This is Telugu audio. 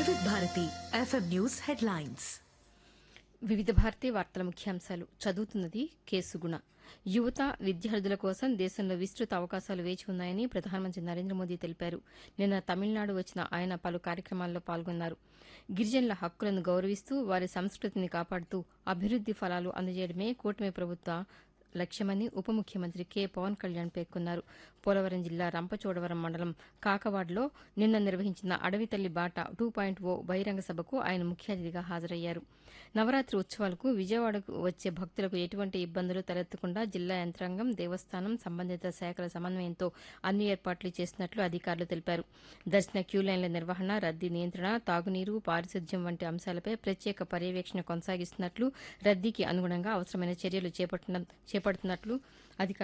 వివిధ భారతి ఎఫ్ఎం న్యూస్ హెడ్లైన్స్ వివిధ భారతీయ వార్తల ముఖ్యాంశాలు చదువుతున్నది కేసుగుణ యువత విద్యార్థుల కోసం దేశంలో విస్తృత అవకాశాలు వేచి ఉన్నాయని ప్రధానమంత్రి నరేంద్ర మోదీ తెలిపారు నిన్న తమిళనాడు వచ్చిన ఆయన పలు కార్యక్రమాల్లో పాల్గొన్నారు గిరిజనుల హక్కులను గౌరవిస్తూ వారి సంస్కృతిని కాపాడుతూ అభివృద్ది ఫలాలు అందజేయడమే కూటమి ప్రభుత్వ లక్ష్యమని ఉప ముఖ్యమంత్రి కె పవన్ కళ్యాణ్ పేర్కొన్నారు పోలవరం జిల్లా రంపచోడవరం మండలం కాకవాడలో నిన్న నిర్వహించిన అడవి తల్లి బాట టూ పాయింట్ ఓ బహిరంగ సభకు ఆయన ముఖ్య అతిథిగా హాజరయ్యారు నవరాత్రి ఉత్సవాలకు విజయవాడకు వచ్చే భక్తులకు ఎటువంటి ఇబ్బందులు తలెత్తకుండా జిల్లా యంత్రాంగం దేవస్థానం సంబంధిత శాఖల సమన్వయంతో అన్ని ఏర్పాట్లు చేసినట్లు అధికారులు తెలిపారు దర్శన క్యూలైన్ల నిర్వహణ రద్దీ నియంత్రణ తాగునీరు పారిశుద్ధ్యం వంటి అంశాలపై ప్రత్యేక పర్యవేక్షణ కొనసాగిస్తున్నట్లు రద్దీకి అనుగుణంగా అవసరమైన చర్యలు చేపట్టిన- చేపడుతున్నట్లు అధికారులు